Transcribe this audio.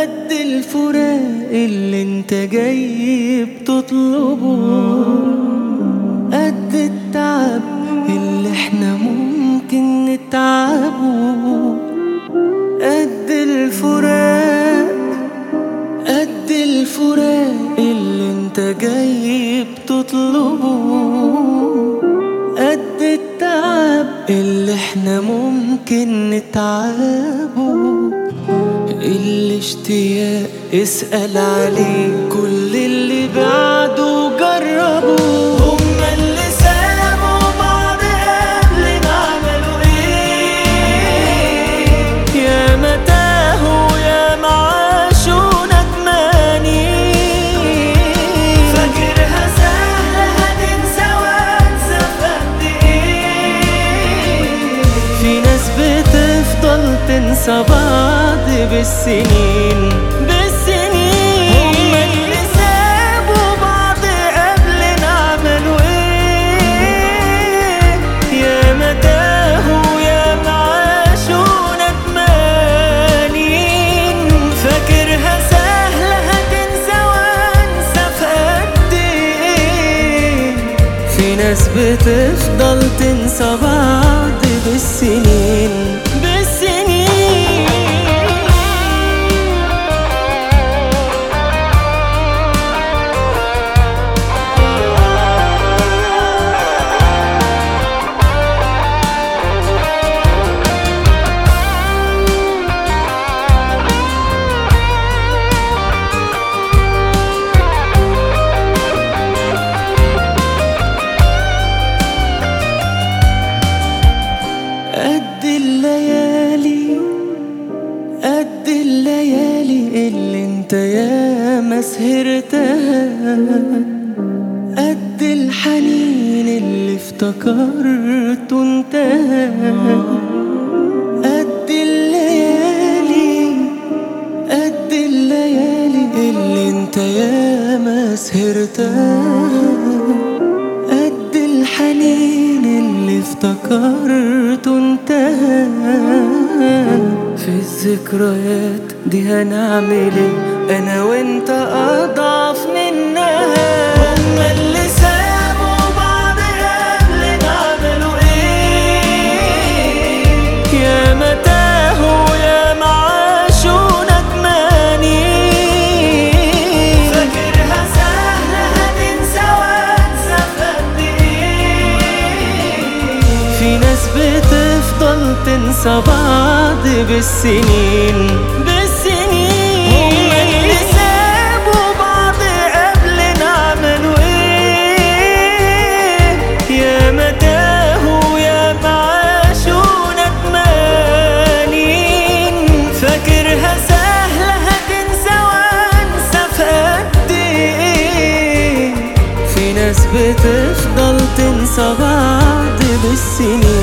قد الفراق اللي انت جاي بتطلبه قد التعب اللي احنا ممكن نتعبه قد الفراق قد الفراق اللي انت جاي بتطلبه قد التعب اللي احنا ممكن نتعبه الاشتياق اسأل عليه كل اللي بعده جربوا هما اللي سابوا بعض قبل ما عملوا ايه يا ما تاهوا يا ما عاشوا ندمانين فاكرها سهلة هتنسى وانسى في قد ايه في ناس بتفضل تنسى بعض بالسنين بالسنين هما اللي سابوا بعض قبل عملوا ايه يا ما تاهوا يا ما عاشوا ندمانين فاكرها سهلة هتنسى وانسى في قد ايه في ناس بتفضل تنسى بعض بالسنين بالسنين قد الليالي قد الليالي اللي انت يا ما سهرتها قد الحنين اللي افتكرته انتهى قد الليالي قد الليالي اللي انت يا ما سهرتها قد الحنين اللي افتكرته انتهى في الذكريات دي هنعمل ايه انا وانت اضعف منها هما اللي سابوا بعض قبل ما عملوا ايه يا ما تاهوا يا ما عاشوا ندمانين فاكرها سهلة هتنسى وانسى في قد ايه في ناس بتفضل تنسى بعض بالسنين بالسنين هما اللي سابوا بعض قبل عملوا ايه يا ما تاهوا يا ما عاشوا ندمانين فاكرها سهلة هتنسى وانسى في قد ايه في ناس بتفضل تنسى بعض بالسنين